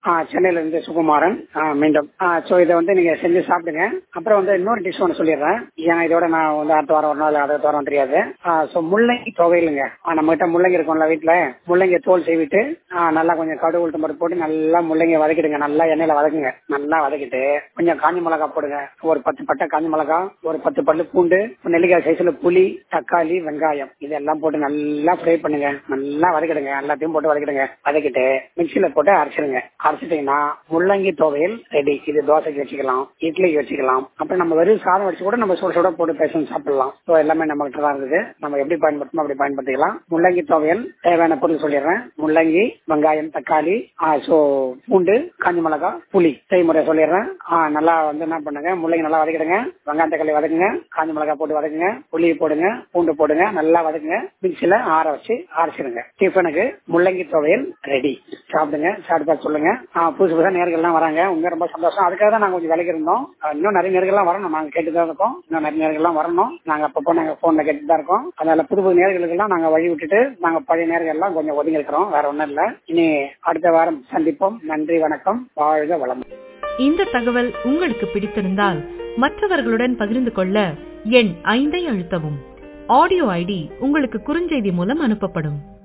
சென்னையில இருந்து சுகுமாரன் ஆ, மீண்டும் ஸோ இதை வந்து நீங்க செஞ்சு சாப்பிடுங்க அப்புறம் வந்து இன்னொரு டிஷ் ஒன்று சொல்லிடுறேன் ஏன்னா இதோட நான் வந்து அடுத்த வாரம் வரணும் இல்லை அடுத்த வாரம் தெரியாது ஸோ முள்ளங்கி துவையலுங்க நம்ம கிட்ட முள்ளங்கி இருக்கும்ல வீட்டுல முள்ளங்கி தோல் செய்விட்டு ஆ, நல்லா கொஞ்சம் கடுகு உளுத்தம் பருப்பு போட்டு நல்லா முள்ளங்கி வதக்கிடுங்க நல்லா எண்ணெயில வதக்குங்க நல்லா வதக்கிட்டு கொஞ்சம் காஞ்சி மிளகா போடுங்க ஒரு பத்து பட்டை காஞ்சி மிளகா ஒரு பத்து பல்லு பூண்டு ஒரு நெல்லிக்காய் சைஸ்ல புளி தக்காளி வெங்காயம் இதெல்லாம் போட்டு நல்லா ஃப்ரை பண்ணுங்க நல்லா வதக்கிடுங்க எல்லாத்தையும் போட்டு வதக்கிடுங்க வதக்கிட்டு மிக்சியில போட்டு அரைச்சிடுங்க அரைச்சிட்டீங்கன்னா முள்ளங்கி துவையல் ரெடி இது தோசைக்கு வச்சுக்கலாம் இட்லிக்கு வச்சுக்கலாம் அப்புறம் நம்ம வெறும் சாதம் வச்சு கூட நம்ம சுட சுட போட்டு பேசணும் சாப்பிடலாம் ஸோ எல்லாமே நம்ம கிட்ட தான் இருக்குது நம்ம எப்படி பயன்படுத்தணும் அப்படி பயன்படுத்திக்கலாம் முள்ளங்கி துவையல் தேவையான பொருள் சொல்லிடுறேன் முள்ளங்கி வெங்காயம் தக்காளி ஸோ பூண்டு காஞ்சி மிளகா புளி செய்முறை சொல்லிடுறேன் ஆ, நல்லா வந்து என்ன பண்ணுங்க முள்ளங்கி நல்லா வதக்கிடுங்க வெங்காயம் தக்காளி வதக்குங்க காஞ்சி மிளகா போட்டு வதக்குங்க புளி போடுங்க பூண்டு போடுங்க நல்லா வதக்குங்க மிக்சியில ஆற வச்சு அரைச்சிடுங்க டிஃபனுக்கு முள்ளங்கி துவையல் ரெடி சாப்பிடுங்க சாப்பிட்டு பார்த்து சொல்லுங்க ஆ, புதுசு புதுசா நேர்கள்லாம் வராங்க உங்க ரொம்ப சந்தோஷம் அதுக்காக தான் நாங்க கொஞ்சம் விலைக்கு இருந்தோம் ஆ, இன்னும் நிறைய நேர்கள்லாம் வரணும் நாங்க கேட்டு தான் இருக்கோம் இன்னும் நிறைய நேர்கள்லாம் வரணும் நாங்க அப்பப்போ நாங்க போன்ல கேட்டு தான் இருக்கோம் அதனால புது புது நேர்களுக்கெல்லாம் நாங்க வழி விட்டுட்டு நாங்க பழைய நேர்கள் எல்லாம் கொஞ்சம் ஒதுங்கி இருக்கிறோம் வேற ஒண்ணும் இல்ல இனி அடுத்த வாரம் சந்திப்போம் நன்றி வணக்கம் வாழ்க வளம் இந்த தகவல் உங்களுக்கு பிடித்திருந்தால் மற்றவர்களுடன் பகிர்ந்து கொள்ள எண் ஐந்தை அழுத்தவும் ஆடியோ ஐடி உங்களுக்கு குறுஞ்செய்தி மூலம் அனுப்பப்படும்